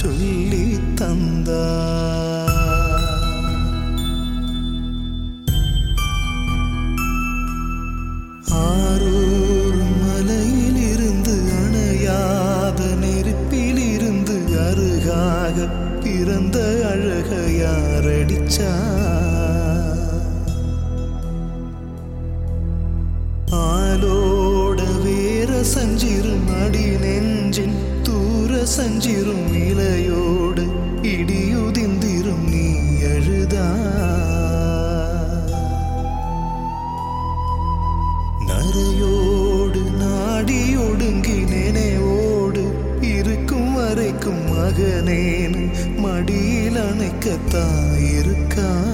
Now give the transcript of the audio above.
சொல்லி தந்தார் ஆரூர் மலையில் இருந்து அணையாத நெருப்பில் இருந்து அருகாக பிறந்த அழக யாரடிச்சா ஆலோட வேற சஞ்சிரும் அடி நெஞ்சில் தூர சஞ்சிரும் இலையோடு இடியுதிந்திரும் நீ அழுதா நரையோடு நாடி ஒடுங்கி நினைவோடு இருக்கும் வரைக்கும் மகனேன் மடியில் அணைக்கத்தாயிருக்கா